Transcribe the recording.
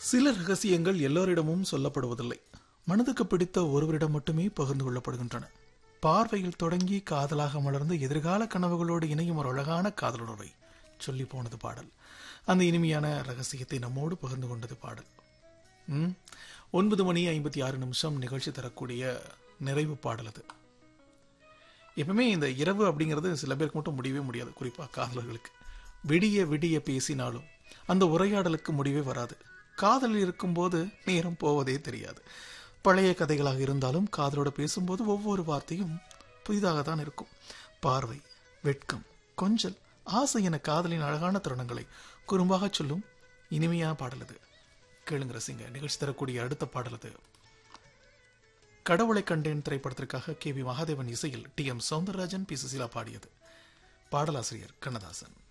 சில ரகசியங்கள் எல்லோரிடமும் சொல்லப்படுவதில்லை மனதுக்கு பிடித்த ஒருவரிடம் மட்டுமே பகிர்ந்து கொள்ளப்படுகின்றன பார்வையில் தொடங்கி காதலாக மலர்ந்து எதிர்கால கனவுகளோடு இணையும் ஒரு அழகான காதலுறவை சொல்லி போனது பாடல் அந்த இனிமையான ரகசியத்தை நம்மோடு பகிர்ந்து கொண்டது பாடல் ம் ஒன்பது மணி ஐம்பத்தி ஆறு நிமிஷம் நிகழ்ச்சி தரக்கூடிய நிறைவு பாடல் அது எப்பவுமே இந்த இரவு அப்படிங்கிறது சில பேருக்கு மட்டும் முடியவே முடியாது குறிப்பாக காதலர்களுக்கு விடிய விடிய பேசினாலும் அந்த உரையாடலுக்கு முடிவே வராது காதலில் இருக்கும்போது நேரம் போவதே தெரியாது பழைய கதைகளாக இருந்தாலும் காதலோட பேசும்போது ஒவ்வொரு வார்த்தையும் புதிதாக தான் இருக்கும் பார்வை வெட்கம் கொஞ்சல் ஆசை என காதலின் அழகான தருணங்களை குறும்பாக சொல்லும் இனிமையான பாடல் இது கேளுங்க ரசிங்க நிகழ்ச்சி தரக்கூடிய அடுத்த பாடல் இது கடவுளை கண்டேன் திரைப்படத்திற்காக கே வி மகாதேவன் இசையில் T M Soundararajan P Susheela பாடியது பாடலாசிரியர் கண்ணதாசன்